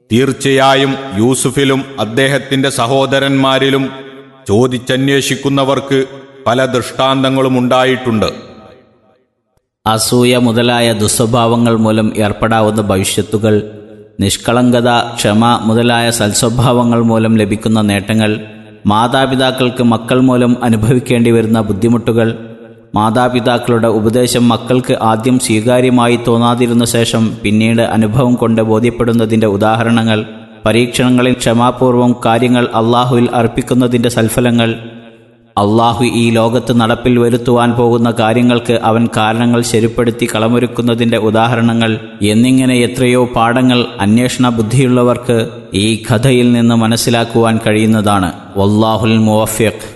തീർച്ചയായും യൂസുഫിലും അദ്ദേഹത്തിന്റെ സഹോദരന്മാരിലും ചോദിച്ചന്വേഷിക്കുന്നവർക്ക് പല ദൃഷ്ടാന്തങ്ങളും ഉണ്ടായിട്ടുണ്ട് അസൂയ മുതലായ ദുസ്വഭാവങ്ങൾ മൂലം ഏർപ്പെടാവുന്ന ഭവിഷ്യത്തുകൾ നിഷ്കളങ്കത ക്ഷമ മുതലായ സൽസ്വഭാവങ്ങൾ മൂലം ലഭിക്കുന്ന നേട്ടങ്ങൾ മാതാപിതാക്കൾക്ക് മക്കൾ മൂലം അനുഭവിക്കേണ്ടി വരുന്ന ബുദ്ധിമുട്ടുകൾ മാതാപിതാക്കളുടെ ഉപദേശം മക്കൾക്ക് ആദ്യം സ്വീകാര്യമായി തോന്നാതിരുന്ന ശേഷം പിന്നീട് അനുഭവം കൊണ്ട് ബോധ്യപ്പെടുന്നതിൻ്റെ ഉദാഹരണങ്ങൾ പരീക്ഷണങ്ങളിൽ ക്ഷമാപൂർവം കാര്യങ്ങൾ അള്ളാഹുവിൽ അർപ്പിക്കുന്നതിൻ്റെ സൽഫലങ്ങൾ അള്ളാഹു ഈ ലോകത്ത് നടപ്പിൽ വരുത്തുവാൻ പോകുന്ന കാര്യങ്ങൾക്ക് അവൻ കാരണങ്ങൾ ശരിപ്പെടുത്തി കളമൊരുക്കുന്നതിൻ്റെ ഉദാഹരണങ്ങൾ എന്നിങ്ങനെ എത്രയോ പാഠങ്ങൾ അന്വേഷണ ബുദ്ധിയുള്ളവർക്ക് ഈ കഥയിൽ നിന്ന് മനസ്സിലാക്കുവാൻ കഴിയുന്നതാണ് വല്ലാഹുൽ മുവഫിഖ്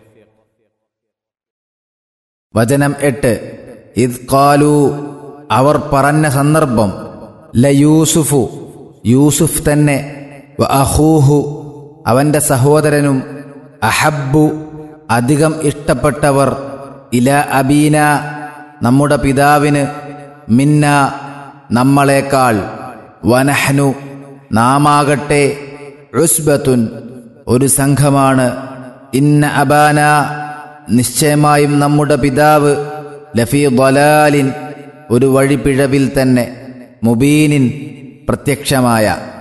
വചനം എട്ട് ഇത് കാലു അവർ പറഞ്ഞ സന്ദർഭം ലയൂസുഫു യൂസുഫ് തന്നെ വ അഹൂഹു അവൻ്റെ സഹോദരനും അഹബ്ബു അധികം ഇഷ്ടപ്പെട്ടവർ ഇല അബീന നമ്മുടെ പിതാവിന് മിന്ന നമ്മളെക്കാൾ വനഹ്നു നാമാകട്ടെ ഉസ്ബത്തുൻ ഒരു സംഘമാണ് ഇന്ന അബാന നിശ്ചയമായും നമ്മുടെ പിതാവ് ലഫി ബലാലിൻ ഒരു വഴിപ്പിഴവിൽ തന്നെ മുബീനിൻ പ്രത്യക്ഷമായ